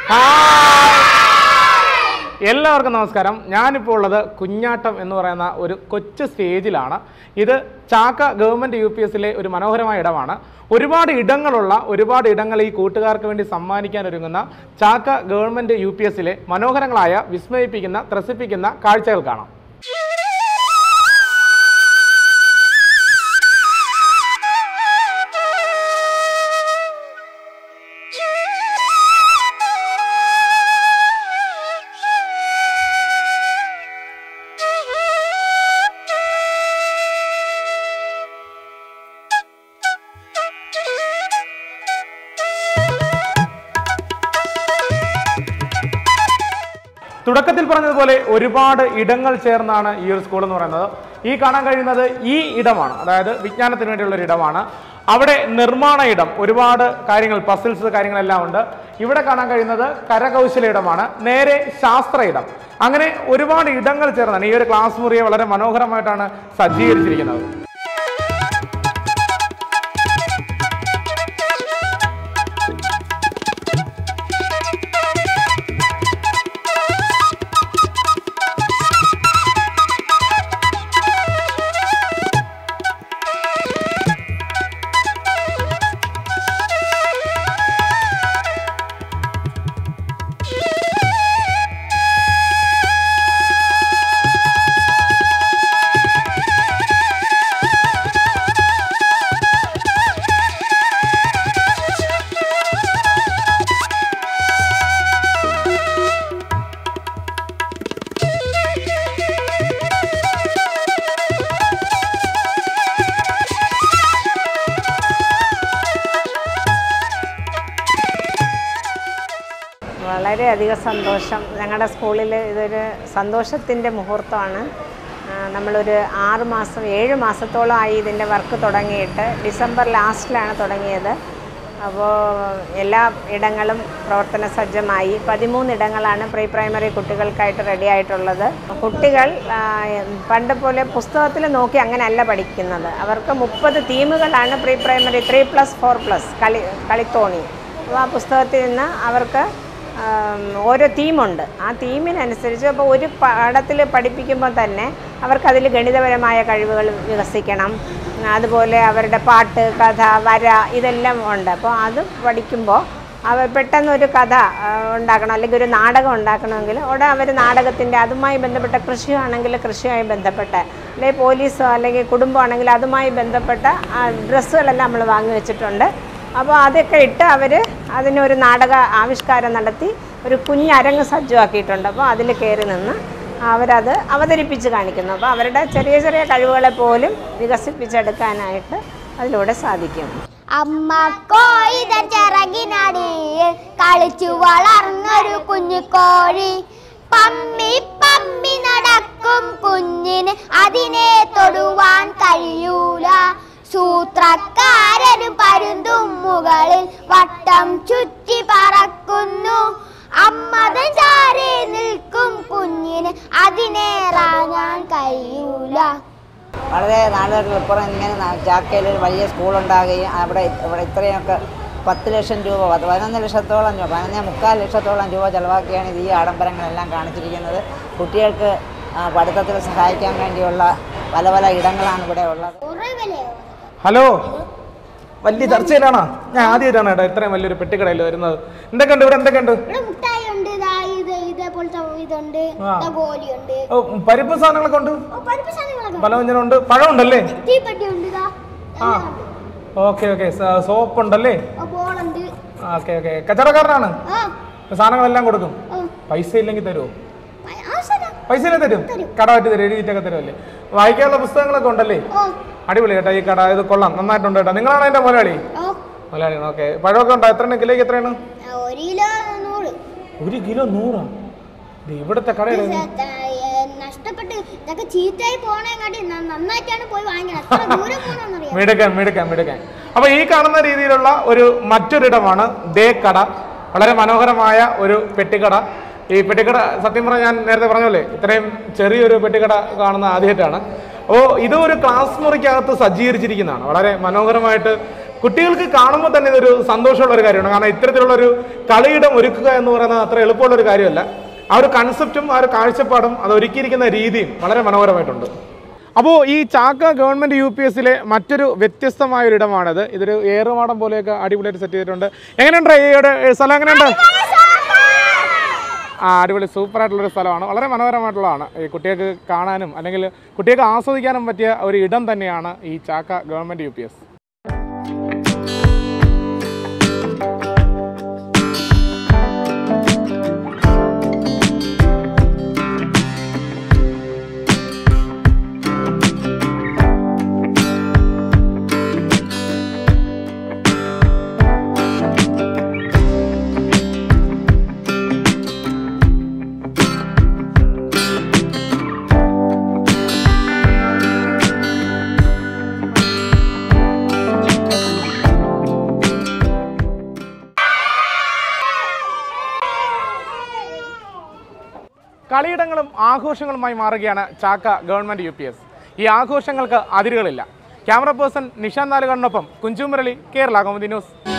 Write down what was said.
എല്ലാവർക്കും നമസ്കാരം ഞാനിപ്പോൾ ഉള്ളത് കുഞ്ഞാട്ടം എന്ന് പറയുന്ന ഒരു കൊച്ചു സ്റ്റേജിലാണ് ഇത് ചാക്ക ഗവൺമെൻറ് യു പി എസിലെ ഒരു മനോഹരമായ ഇടമാണ് ഒരുപാട് ഇടങ്ങളുള്ള ഒരുപാട് ഇടങ്ങൾ ഈ കൂട്ടുകാർക്ക് വേണ്ടി സമ്മാനിക്കാൻ ഒരുങ്ങുന്ന ചാക്ക ഗവൺമെൻറ് യു പി എസിലെ മനോഹരങ്ങളായ വിസ്മയിപ്പിക്കുന്ന ത്രസിപ്പിക്കുന്ന കാഴ്ചകൾ കാണാം തുടക്കത്തിൽ പറഞ്ഞതുപോലെ ഒരുപാട് ഇടങ്ങൾ ചേർന്നാണ് ഈ ഒരു സ്കൂൾ എന്ന് പറയുന്നത് ഈ കാണാൻ കഴിയുന്നത് ഈ ഇടമാണ് അതായത് വിജ്ഞാനത്തിന് വേണ്ടിയുള്ള ഒരു ഇടമാണ് അവിടെ നിർമ്മാണ ഇടം ഒരുപാട് കാര്യങ്ങൾ പസിൽസ് കാര്യങ്ങളെല്ലാം ഉണ്ട് ഇവിടെ കാണാൻ കഴിയുന്നത് കരകൗശല ഇടമാണ് നേരെ ശാസ്ത്ര ഇടം അങ്ങനെ ഒരുപാട് ഇടങ്ങൾ ചേർന്നാണ് ഈ ഒരു ക്ലാസ് മുറിയെ വളരെ മനോഹരമായിട്ടാണ് സജ്ജീകരിച്ചിരിക്കുന്നത് വളരെയധികം സന്തോഷം ഞങ്ങളുടെ സ്കൂളിൽ ഇതൊരു സന്തോഷത്തിൻ്റെ മുഹൂർത്തമാണ് ആ, നമ്മളൊരു ആറ് മാസം ഏഴ് മാസത്തോളമായി ഇതിൻ്റെ വർക്ക് തുടങ്ങിയിട്ട് ഡിസംബർ ലാസ്റ്റിലാണ് തുടങ്ങിയത് അപ്പോൾ എല്ലാ ഇടങ്ങളും പ്രവർത്തന സജ്ജമായി പതിമൂന്ന് ഇടങ്ങളാണ് പ്രീ പ്രൈമറി കുട്ടികൾക്കായിട്ട് റെഡി ആയിട്ടുള്ളത് കുട്ടികൾ ആ, പണ്ട് പോലെ പുസ്തകത്തിൽ നോക്കി അങ്ങനെയല്ല പഠിക്കുന്നത് അവർക്ക് മുപ്പത് തീമുകളാണ് pre primary three plus four plus കളി കളിത്തോണി അപ്പോൾ ആ പുസ്തകത്തിൽ നിന്ന് അവർക്ക് ആം, ഓരോ തീമുണ്ട് ആ തീമിനനുസരിച്ച് അപ്പോൾ ഒരു പാഠത്തിൽ പഠിപ്പിക്കുമ്പോൾ തന്നെ അവർക്കതിൽ ഗണിതപരമായ കഴിവുകൾ വികസിക്കണം അതുപോലെ അവരുടെ പാട്ട് കഥ വര ഇതെല്ലാം ഉണ്ട് അപ്പോൾ അത് പഠിക്കുമ്പോൾ അവർ പെട്ടെന്ന് ഒരു കഥ ആ, ഉണ്ടാക്കണം അല്ലെങ്കിൽ ഒരു നാടകം ഉണ്ടാക്കണമെങ്കിൽ അവിടെ അവർ നാടകത്തിൻ്റെ അതുമായി ബന്ധപ്പെട്ട കൃഷിയാണെങ്കിൽ കൃഷിയുമായി ബന്ധപ്പെട്ട അല്ലെങ്കിൽ പോലീസോ അല്ലെങ്കിൽ കുടുംബമാണെങ്കിൽ അതുമായി ബന്ധപ്പെട്ട ആ ഡ്രസ്സുകളെല്ലാം നമ്മൾ വാങ്ങി വെച്ചിട്ടുണ്ട് അപ്പോൾ അതൊക്കെ ഇട്ട് അവർ അതിനൊരു നാടക ആവിഷ്കാരം നടത്തി ഒരു കുഞ്ഞരങ്ങ് സജ്ജമാക്കിയിട്ടുണ്ട് അപ്പോൾ അതിൽ കയറി നിന്ന് അവരത് അവതരിപ്പിച്ച് കാണിക്കുന്നു അപ്പോൾ അവരുടെ ചെറിയ ചെറിയ കഴിവുകളെ പോലും വികസിപ്പിച്ചെടുക്കാനായിട്ട് അതിലൂടെ സാധിക്കും അമ്മ കോയിത ചിറകിനടിയിൽ കളിച്ചു വളർന്നൊരു കുഞ്ഞു കോഴി പമ്മി പമ്മി നടക്കും കുഞ്ഞിന് അതിനെ തൊടുവാൻ കഴിയൂല സൂത്രക്കാരന് പരുന്തും മുകളിൽ വട്ടം ചുറ്റി പറക്കുന്നു അമ്മതൻ ചാരെ നിൽക്കും കുഞ്ഞിന് അതിനെ റാങ്ങാൻ കഴിയൂല വളരെ നാളുകൾക്കിപ്പുറം ഇങ്ങനെ ന- ചാക്കയിൽ ഒരു വലിയ സ്കൂളുണ്ടാകുകയും അവിടെ ഇവിടെ ഇത്രയൊക്കെ പത്ത് ലക്ഷം രൂപ പത്ത് പതിനൊന്ന് ലക്ഷത്തോളം രൂപ പതിനൊന്ന് മുക്കാൽ ലക്ഷത്തോളം രൂപ ചിലവാക്കിയാണ് ഇത് ഈ ആഡംബരങ്ങളെല്ലാം കാണിച്ചിരിക്കുന്നത് കുട്ടികൾക്ക് ആ, പഠിത്തത്തിൽ സഹായിക്കാൻ വേണ്ടിയുള്ള പല പല ഇടങ്ങളാണ് ഇവിടെ ഉള്ളത് കുറെ വിലയോ ഹലോ വലിയ ചർച്ചയിലാണോ ഞാൻ ആദ്യമായിട്ടാണ് കേട്ടോ ഇത്രയും വലിയൊരു പെട്ടിക്കടയിൽ വരുന്നത് എന്തൊക്കെയുണ്ട് ഇവിടെ എന്തൊക്കെയുണ്ട് ഇവിടെ മുട്ടായി ഉണ്ട് ഇതാ ഇത് ഇതേപോലത്തെ ഇതുണ്ട് ആ. ഇതാ ഗോലിയുണ്ട് ഓ പരിപ്പ് സാധനങ്ങളൊക്കെ ഉണ്ട് ഓ, പരിപ്പ് സാധനങ്ങളൊക്കെ ഉണ്ട്. പലവ്യഞ്ജനമുണ്ട് പഴമുണ്ടല്ലേ തീപ്പെട്ടി ഉണ്ട് ഇതാ ആ എല്ലാം ഉണ്ട്. ഓക്കെ ഓക്കെ സോപ്പ് ഉണ്ടല്ലേ ഓ, ബോളുണ്ട് ഓക്കെ ഓക്കെ കച്ചവടക്കാരനാണ് ആ സാധനങ്ങളെല്ലാം കൊടുക്കും ഓ, പൈസ ഇല്ലെങ്കിൽ തരുമോ പ- ആവശ്യമില്ല. പൈസ ഇല്ലേ തരും കടമായിട്ട് തരും എഴുതിയിട്ടൊക്കെ തരുമല്ലേ വായിക്കാനുള്ള പുസ്തകങ്ങളൊക്കെ ഉണ്ടല്ലേ ഓ അടിപൊളി കേട്ടോ ഈ കട ഇത് കൊള്ളാം നന്നായിട്ടുണ്ട് കേട്ടോ നിങ്ങളാണ് എൻ്റെ മുതലാളി ഓ മുതലാളിയാണ് ഓക്കെ പഴമൊക്കെ ഉണ്ടോ എത്രയാണ് കിലോയ്ക്ക് എത്രയാണ് ആ, ഒരു കിലോ നൂറ് ഒരു കിലോ നൂറാ ഇത് ഇവിടുത്തെ കടയിൽ ഇത് ത- ഏ, നഷ്ടപ്പെട്ട് ഇതൊക്കെ ചീത്തയായി പോണേങ്ങാട്ടി ന- നന്നായിട്ടാണ് പോയി വാങ്ങിക്കണം എത്ര ദൂരം പോകണമെന്നറിയാം മിടുക്കൻ മിടുക്കൻ മിടുക്കൻ അപ്പൊ ഈ കാണുന്ന രീതിയിലുള്ള ഒരു മറ്റൊരിടമാണ് ദേ കട വളരെ മനോഹരമായ ഒരു പെട്ടിക്കട ഈ പെട്ടിക്കട സത്യം പറഞ്ഞാൽ ഞാൻ നേരത്തെ പറഞ്ഞല്ലേ ഇത്രയും ചെറിയൊരു പെട്ടിക്കട കാണുന്ന ആദ്യമായിട്ടാണ് അപ്പോൾ ഇത് ഒരു ക്ലാസ് മുറിക്കകത്ത് സജ്ജീകരിച്ചിരിക്കുന്നതാണ് വളരെ മനോഹരമായിട്ട് കുട്ടികൾക്ക് കാണുമ്പോൾ തന്നെ ഇതൊരു സന്തോഷമുള്ള ഒരു കാര്യമാണ് കാരണം ഇത്തരത്തിലുള്ള ഒരു കളിയിടം ഒരുക്കുക എന്ന് പറയുന്നത് അത്ര എളുപ്പമുള്ള ഒരു കാര്യമല്ല ആ ഒരു കൺസെപ്റ്റും ആ ഒരു കാഴ്ചപ്പാടും അത് ഒരുക്കിയിരിക്കുന്ന രീതിയും വളരെ മനോഹരമായിട്ടുണ്ട് അപ്പോൾ ഈ ചാക്ക ഗവൺമെൻറ് യു പി എസിലെ മറ്റൊരു വ്യത്യസ്തമായ ഒരു ഇടമാണിത് ഇതൊരു ഏറുമാടം പോലെയൊക്കെ അടിപൊളിയായിട്ട് സെറ്റ് ചെയ്തിട്ടുണ്ട് എങ്ങനെയുണ്ട് ഈ ഇവിടെ സ്ഥലം എങ്ങനെയുണ്ട് ആ അടിപൊളി സൂപ്പർ ആയിട്ടുള്ളൊരു സ്ഥലമാണ് വളരെ മനോഹരമായിട്ടുള്ളതാണ് ഈ കുട്ടികൾക്ക് കാണാനും അല്ലെങ്കിൽ കുട്ടികൾക്ക് ആസ്വദിക്കാനും പറ്റിയ ഒരു ഇടം തന്നെയാണ് ഈ Chakka government U P S കളിയിടങ്ങളും ആഘോഷങ്ങളുമായി മാറുകയാണ് Chakka government U P S ഈ ആഘോഷങ്ങൾക്ക് അതിരുകളില്ല ക്യാമറ പേഴ്സൺ നിഷാന്ത് നാലുകണ്ണൊപ്പം കുഞ്ചുമുരളി കേരള കൗമുദി ന്യൂസ്